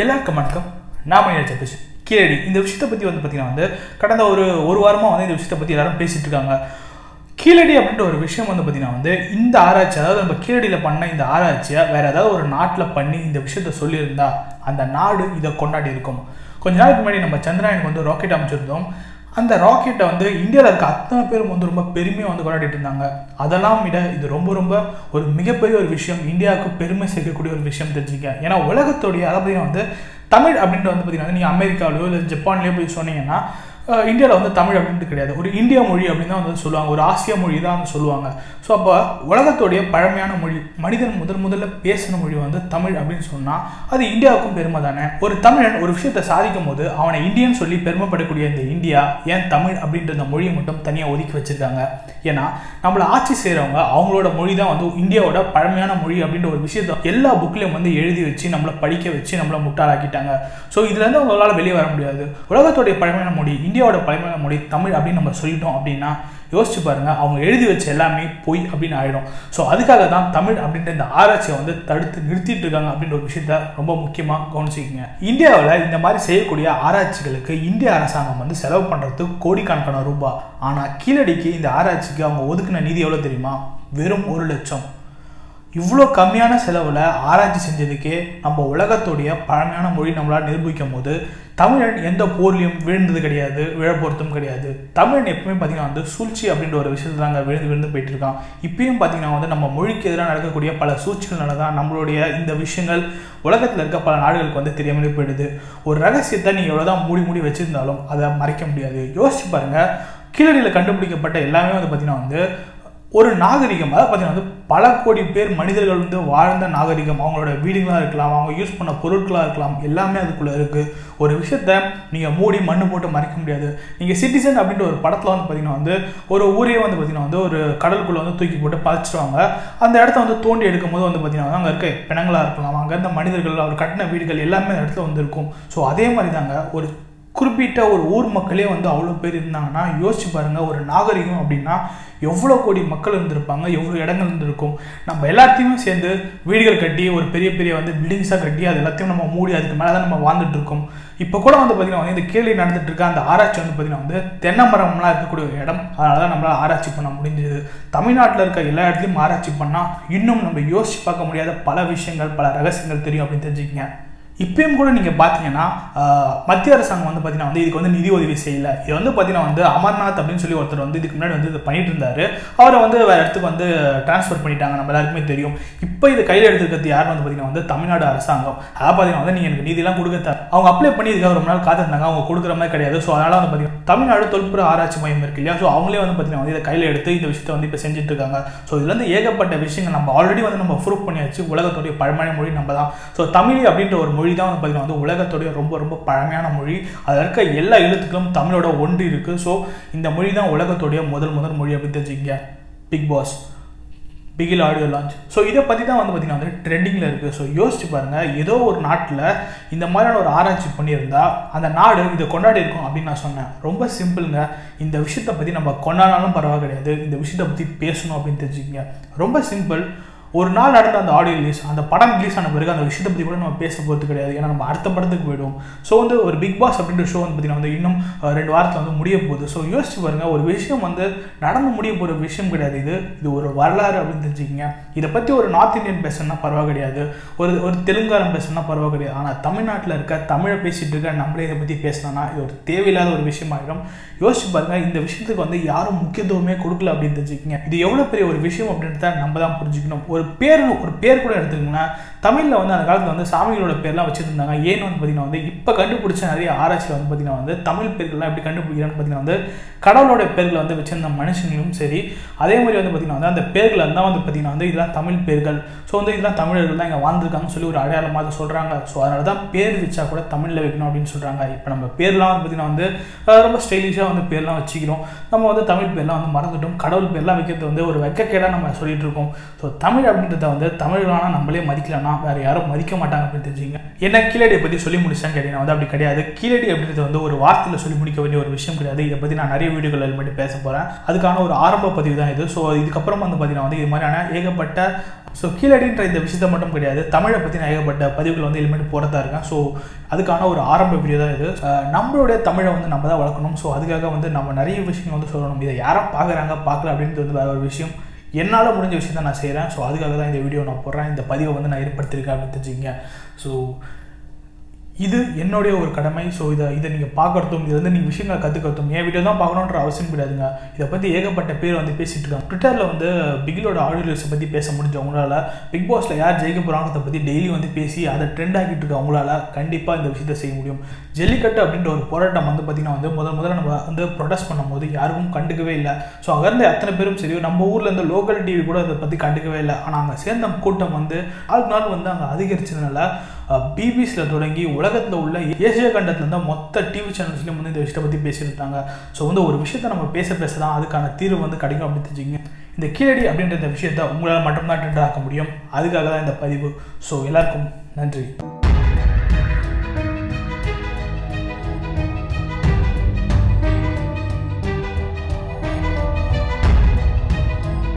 எல்லாருக்கும் வணக்கம் நான் மணி சதீஷ் கீழடி இந்த விஷயத்தை பற்றி வந்து பார்த்தீங்கன்னா வந்து கடந்த ஒரு ஒரு வாரமாக வந்து இந்த விஷயத்தை பற்றி எல்லாரும் பேசிட்டு இருக்காங்க கீழடி அப்படின்ற ஒரு விஷயம் வந்து பார்த்தீங்கன்னா வந்து இந்த ஆராய்ச்சி அதாவது நம்ம கீழடியில் பண்ண இந்த ஆராய்ச்சியை வேற ஏதாவது ஒரு நாட்டில் பண்ணி இந்த விஷயத்த சொல்லியிருந்தா அந்த நாடு இதை கொண்டாடி இருக்கும் கொஞ்ச நாளுக்கு முன்னாடி நம்ம சந்திராயனுக்கு வந்து ராக்கெட் அமைச்சிருந்தோம் அந்த ராக்கெட்டை வந்து இந்தியாவில் இருக்க அத்தனை பேரும் வந்து ரொம்ப பெருமையாக வந்து கொண்டாடிட்டு இருந்தாங்க அதெல்லாம் விட இது ரொம்ப ரொம்ப ஒரு மிகப்பெரிய ஒரு விஷயம் இந்தியாவுக்கு பெருமை சேர்க்கக்கூடிய ஒரு விஷயம் தெரிஞ்சுக்க ஏன்னா உலகத்துடைய அதை பார்த்தீங்கன்னா வந்து தமிழ் அப்படின்ட்டு வந்து பார்த்தீங்கன்னா நீங்கள் அமெரிக்காவிலையோ இல்லை ஜப்பான்லேயோ போய் சொன்னீங்கன்னா இந்தியாவில் வந்து தமிழ் அப்படின்ட்டு கிடையாது ஒரு இந்திய மொழி அப்படின்னு தான் வந்து சொல்லுவாங்க ஒரு ஆசிய மொழி தான் வந்து சொல்லுவாங்க ஸோ அப்போ உலகத்துடைய பழமையான மொழி மனிதன் முதல் முதல்ல பேசின மொழி வந்து தமிழ் அப்படின்னு சொன்னால் அது இந்தியாவுக்கும் பெருமை தானே ஒரு தமிழன் ஒரு விஷயத்தை சாதிக்கும் போது அவனை இந்தியன் சொல்லி பெருமைப்படக்கூடிய இந்த இந்தியா ஏன் தமிழ் அப்படின்ற இந்த மொழியை மட்டும் தனியாக ஒதுக்கி வச்சிருக்காங்க ஏன்னா நம்மளை ஆட்சி செய்கிறவங்க அவங்களோட மொழி தான் வந்து இந்தியாவோட பழமையான மொழி அப்படின்ற ஒரு விஷயத்தை எல்லா புக்லையும் வந்து எழுதி வச்சு நம்மளை படிக்க வச்சு நம்மளை முட்டாளாக்கிட்டாங்க ஸோ இதுலேருந்து அவங்களால வெளியே வர முடியாது உலகத்துடைய பழமையான மொழி இந்தியாவோட பழமையான மொழி தமிழ் அப்படின்னு நம்ம சொல்லிட்டோம் அப்படின்னா யோசிச்சு பாருங்க அவங்க எழுதி வச்ச எல்லாமே பொய் அப்படின்னு ஆயிடும் ஸோ அதுக்காக தான் தமிழ் அப்படின்ற இந்த ஆராய்ச்சியை வந்து தடுத்து நிறுத்திட்டு இருக்காங்க அப்படின்ற ஒரு விஷயத்த ரொம்ப முக்கியமாக கவனிச்சிக்கங்க இந்தியாவில் இந்த மாதிரி செய்யக்கூடிய ஆராய்ச்சிகளுக்கு இந்திய அரசாங்கம் வந்து செலவு பண்ணுறதுக்கு கோடிக்கணக்கான ரூபாய் ஆனால் கீழடிக்கு இந்த ஆராய்ச்சிக்கு அவங்க ஒதுக்கின நிதி எவ்வளோ தெரியுமா வெறும் ஒரு லட்சம் இவ்வளோ கம்மியான செலவில் ஆராய்ச்சி செஞ்சதுக்கே நம்ம உலகத்துடைய பழமையான மொழி நம்மளால் நிரூபிக்கும் போது தமிழன் எந்த போர்லையும் விழுந்தது கிடையாது விழப்போறதும் கிடையாது தமிழன் எப்பவுமே பார்த்தீங்கன்னா வந்து சூழ்ச்சி அப்படின்ற ஒரு விஷயத்துல தாங்க விழுந்து விழுந்து போயிட்டு இருக்கான் இப்பயும் பார்த்தீங்கன்னா வந்து நம்ம மொழிக்கு எதிராக நடக்கக்கூடிய பல சூழ்ச்சிகள்னால தான் நம்மளுடைய இந்த விஷயங்கள் உலகத்தில் இருக்க பல நாடுகளுக்கு வந்து தெரியாமலே போயிடுது ஒரு ரகசியத்தை நீங்கள் எவ்வளோதான் மூடி மூடி வச்சிருந்தாலும் அதை மறைக்க முடியாது யோசிச்சு பாருங்க கீழடியில் கண்டுபிடிக்கப்பட்ட எல்லாமே வந்து பார்த்தீங்கன்னா வந்து ஒரு நாகரிகம் அதாவது பார்த்தீங்கன்னா வந்து பல கோடி பேர் மனிதர்கள் வந்து வாழ்ந்த நாகரிகம் அவங்களோட வீடுகளாக இருக்கலாம் அவங்க யூஸ் பண்ண பொருட்களாக இருக்கலாம் எல்லாமே அதுக்குள்ளே இருக்குது ஒரு விஷயத்த நீங்கள் மூடி மண்ணு போட்டு மறைக்க முடியாது நீங்கள் சிட்டிசன் அப்படின்ற ஒரு படத்தில் வந்து பார்த்தீங்கன்னா வந்து ஒரு ஊரே வந்து பார்த்தீங்கன்னா வந்து ஒரு கடலுக்குள்ளே வந்து தூக்கி போட்டு பதிச்சிருவாங்க அந்த இடத்த வந்து தோண்டி எடுக்கும் போது வந்து பார்த்தீங்கன்னா அங்கே இருக்க பிணங்களாக இருக்கலாம் அங்கே இருந்த மனிதர்கள் அவர் கட்டின வீடுகள் எல்லாமே அந்த இடத்துல வந்து இருக்கும் ஸோ அதே மாதிரி தாங்க ஒரு குறிப்பிட்ட ஒரு ஊர் மக்களே வந்து அவ்வளோ பேர் இருந்தாங்கன்னா யோசிச்சு பாருங்கள் ஒரு நாகரிகம் அப்படின்னா எவ்வளோ கோடி மக்கள் இருந்திருப்பாங்க எவ்வளோ இடங்கள் இருந்திருக்கும் நம்ம எல்லாத்தையுமே சேர்ந்து வீடுகள் கட்டி ஒரு பெரிய பெரிய வந்து பில்டிங்ஸாக கட்டி அது எல்லாத்தையும் நம்ம மூடி அதுக்கு மேலே தான் நம்ம வாழ்ந்துட்டு இருக்கோம் இப்போ கூட வந்து பார்த்திங்கன்னா வந்து இந்த கேள்வி நடந்துட்டு இருக்க அந்த ஆராய்ச்சி வந்து பார்த்திங்கன்னா வந்து தென்னை மரம்லாம் இருக்கக்கூடிய ஒரு இடம் அதனால தான் நம்மளால் ஆராய்ச்சி பண்ண முடிஞ்சது தமிழ்நாட்டில் இருக்க எல்லா இடத்துலையும் ஆராய்ச்சி பண்ணால் இன்னும் நம்ம யோசிச்சு பார்க்க முடியாத பல விஷயங்கள் பல ரகசியங்கள் தெரியும் அப்படின்னு தெரிஞ்சுக்கங்க இப்பயும் கூட நீங்கள் பார்த்தீங்கன்னா மத்திய அரசாங்கம் வந்து பார்த்தீங்கன்னா வந்து இதுக்கு வந்து நிதி உதவி செய்யல இது வந்து பார்த்தீங்கன்னா வந்து அமர்நாத் அப்படின்னு சொல்லி ஒருத்தர் வந்து இதுக்கு முன்னாடி வந்து இது பண்ணிட்டு இருந்தாரு அவரை வந்து வேற இடத்துக்கு வந்து டிரான்ஸ்ஃபர் பண்ணிட்டாங்க நம்ம எல்லாருக்குமே தெரியும் இப்போ இது கையில் எடுத்துக்கிறது யார் வந்து பார்த்தீங்கன்னா வந்து தமிழ்நாடு அரசாங்கம் அதாவது பார்த்தீங்கன்னா வந்து நீங்கள் எனக்கு நிதியெல்லாம் கொடுக்க அவங்க அப்ளை பண்ணி இதுக்காக ரொம்ப நாள் காத்திருந்தாங்க அவங்க கொடுக்குற மாதிரி கிடையாது ஸோ அதனால வந்து பார்த்தீங்கன்னா தமிழ்நாடு தொல்புற ஆராய்ச்சி மையம் இருக்கு இல்லையா ஸோ அவங்களே வந்து பார்த்தீங்கன்னா வந்து இதை கையில் எடுத்து இந்த விஷயத்தை வந்து இப்போ செஞ்சுட்டு இருக்காங்க ஸோ இதுல இருந்து ஏகப்பட்ட விஷயங்கள் நம்ம ஆல்ரெடி வந்து நம்ம ப்ரூவ் பண்ணியாச்சு உலகத்துடைய பழமையான மொழி நம்ம தான் ஸோ தமிழ் அப்படின்ற ஒரு மொழி தான் வந்து பார்த்தீங்கன்னா வந்து உலகத்துடைய ரொம்ப ரொம்ப பழமையான மொழி அதில் இருக்க எல்லா எழுத்துக்களும் தமிழோட ஒன்று இருக்குது ஸோ இந்த மொழி தான் உலகத்துடைய முதல் முதல் மொழி அப்படின்னு தெரிஞ்சுக்கங்க Bigg Boss Bigil audio launch so இதை பற்றி தான் வந்து பார்த்திங்கன்னா வந்து ட்ரெண்டிங்கில் இருக்குது ஸோ யோசிச்சு பாருங்கள் ஏதோ ஒரு நாட்டில் இந்த மாதிரியான ஒரு ஆராய்ச்சி பண்ணியிருந்தா அந்த நாடு இதை கொண்டாடி இருக்கும் அப்படின்னு நான் சொன்னேன் ரொம்ப சிம்பிளுங்க இந்த விஷயத்தை பற்றி நம்ம கொண்டாடினாலும் பரவாயில்ல கிடையாது இந்த விஷயத்தை பற்றி பேசணும் அப்படின்னு தெரிஞ்சுக்கங்க ரொம்ப சிம்பிள் ஒரு நாள் நடந்த அந்த ஆடியோ ரிலீஸ் அந்த படம் ரிலீஸ் ஆன பிறகு அந்த விஷயத்தை பற்றி கூட நம்ம பேச போகிறது கிடையாது ஏன்னா நம்ம அடுத்த படத்துக்கு போயிடும் ஸோ வந்து ஒரு பிக் பாஸ் அப்படின்ற ஷோ வந்து பார்த்தீங்கன்னா வந்து இன்னும் ரெண்டு வாரத்தில் வந்து முடிய போகுது ஸோ யோசிச்சு பாருங்க ஒரு விஷயம் வந்து நடந்து முடிய போகிற விஷயம் கிடையாது இது இது ஒரு வரலாறு அப்படின்னு தெரிஞ்சுக்கிங்க இதை பற்றி ஒரு நார்த் இந்தியன் பேசணும்னா பரவா கிடையாது ஒரு ஒரு தெலுங்காரம் பேசணும்னா பரவா கிடையாது ஆனால் தமிழ்நாட்டில் இருக்க தமிழை பேசிட்டு இருக்க நம்மளே இதை பற்றி பேசணும்னா இது ஒரு தேவையில்லாத ஒரு விஷயம் ஆகிடும் யோசிச்சு பாருங்க இந்த விஷயத்துக்கு வந்து யாரும் முக்கியத்துவமே கொடுக்கல அப்படின்னு தெரிஞ்சுக்கிங்க இது எவ்வளோ பெரிய ஒரு விஷயம் அப்படின்றத நம்ம தான் புரிஞ்சுக்கணும் ஒரு பேர் ஒரு பேர் கூட எடுத்துக்கிங்கன்னா தமிழில் வந்து அந்த காலத்தில் வந்து சாமிகளோட பேர்லாம் வச்சுருந்தாங்க ஏன்னு வந்து பார்த்தீங்கன்னா வந்து இப்போ கண்டுபிடிச்ச நிறைய ஆராய்ச்சியில் வந்து பார்த்தீங்கன்னா வந்து தமிழ் பேர்கள்லாம் எப்படி கண்டுபிடிக்கிறான்னு பார்த்தீங்கன்னா வந்து கடவுளோட பேர்களை வந்து வச்சிருந்த மனுஷங்களும் சரி அதே மாதிரி வந்து பார்த்தீங்கன்னா வந்து அந்த பேர்களை தான் வந்து பார்த்தீங்கன்னா வந்து இதெல்லாம் தமிழ் பேர்கள் ஸோ வந்து இதெல்லாம் தமிழர்கள் தான் இங்கே வாழ்ந்துருக்காங்கன்னு சொல்லி ஒரு அடையாளமாக அதை சொல்கிறாங்க ஸோ அதனால தான் பேர் வச்சா கூட தமிழில் வைக்கணும் அப்படின்னு சொல்கிறாங்க இப்போ நம்ம பேர்லாம் வந்து பார்த்தீங்கன்னா வந்து ரொம்ப ஸ்டைலிஷாக வந்து பேர்லாம் வச்சுக்கிறோம் நம்ம வந்து தமிழ் பேர்லாம் வந்து மறந்துட்டோம் கடவுள் பேர்லாம் வைக்கிறது வந்து ஒரு வெக்கக்கேடாக நம்ம சொல்லிட்டு இருக்கோம் ஸோ தமிழ் அப்படின்றத வந்து தமிழர்களான நம்மளே மதிக்கலன்னா வேற யாரும் மதிக்க மாட்டாங்க அப்படின்னு தெரிஞ்சுங்க என்ன கீழடியை பற்றி சொல்லி முடிச்சான்னு கேட்டீங்கன்னா வந்து அப்படி கிடையாது கீழடி அப்படின்றது வந்து ஒரு வார்த்தையில் சொல்லி முடிக்க வேண்டிய ஒரு விஷயம் கிடையாது இதை பற்றி நான் நிறைய வீடியோக்கள் மட்டும் பேச போகிறேன் அதுக்கான ஒரு ஆரம்ப பதிவு தான் இது ஸோ இதுக்கப்புறம் வந்து பார்த்தீங்கன்னா வந்து இது மாதிரியான ஏகப்பட்ட ஸோ கீழடின்ற இந்த விஷயத்த மட்டும் கிடையாது தமிழை பற்றி நான் ஏகப்பட்ட பதிவுகள் வந்து இனிமேட்டு போகிறதா இருக்கேன் ஸோ அதுக்கான ஒரு ஆரம்ப வீடியோ தான் இது அஹ் நம்மளுடைய தமிழை வந்து நம்ம தான் வளர்க்கணும் ஸோ அதுக்காக வந்து நம்ம நிறைய விஷயங்கள் வந்து சொல்லணும் இதை யாரும் பார்க்குறாங்க பார்க்கல அப்படின்றது வந்து வேற ஒரு விஷயம் என்னால் முடிஞ்ச விஷயத்த நான் செய்கிறேன் ஸோ அதுக்காக தான் இந்த வீடியோ நான் போடுறேன் இந்த பதிவை வந்து நான் ஏற்படுத்தியிருக்கேன் அப்படின்னு தெரிஞ்சுங்க ஸோ இது என்னுடைய ஒரு கடமை ஸோ இதை இதை நீங்கள் பார்க்கறதும் இது வந்து நீங்கள் விஷயங்களை கற்றுக்கிறதும் என் வீடியோ தான் பார்க்கணுன்ற அவசியம் கிடையாதுங்க இதை பற்றி ஏகப்பட்ட பேர் வந்து பேசிட்டு இருக்காங்க ட்விட்டரில் வந்து பிகிலோட ஆடியோ ரிலீஸை பற்றி பேச முடிஞ்சவங்களால பிக் பாஸில் யார் ஜெயிக்க போகிறாங்கிறத பற்றி டெய்லி வந்து பேசி அதை ட்ரெண்ட் ஆக்கிட்டு இருக்கவங்களால கண்டிப்பாக இந்த விஷயத்தை செய்ய முடியும் ஜல்லிக்கட்டு அப்படின்ற ஒரு போராட்டம் வந்து பார்த்திங்கன்னா வந்து முதல் முதல்ல நம்ம வந்து ப்ரொடெஸ்ட் பண்ணும்போது யாருக்கும் கண்டுக்கவே இல்லை ஸோ அங்கேருந்து அத்தனை பேரும் சரி நம்ம ஊரில் இருந்து லோக்கல் டிவி கூட அதை பற்றி கண்டுக்கவே இல்லை ஆனால் அங்கே சேர்ந்த கூட்டம் வந்து நாளுக்கு நாள் வந்து அங்கே அதிகரிச்சதுனால பிபிசியில் தொடங்கி உலகத்தில் உள்ள ஏசியா கண்டத்தில் இருந்த மொத்த டிவி சேனல்ஸ்லையும் வந்து இந்த விஷயத்தை பற்றி பேசியிருந்தாங்க ஸோ வந்து ஒரு விஷயத்த நம்ம பேச பேச தான் அதுக்கான தீர்வு வந்து கிடைக்கும் அப்படின்னு தெரிஞ்சுங்க இந்த கீழடி அப்படின்ற இந்த விஷயத்த உங்களால் மட்டும்தான் ட்ரெண்ட் ஆக்க முடியும் அதுக்காக தான் இந்த பதிவு ஸோ எல்லாருக்கும் நன்றி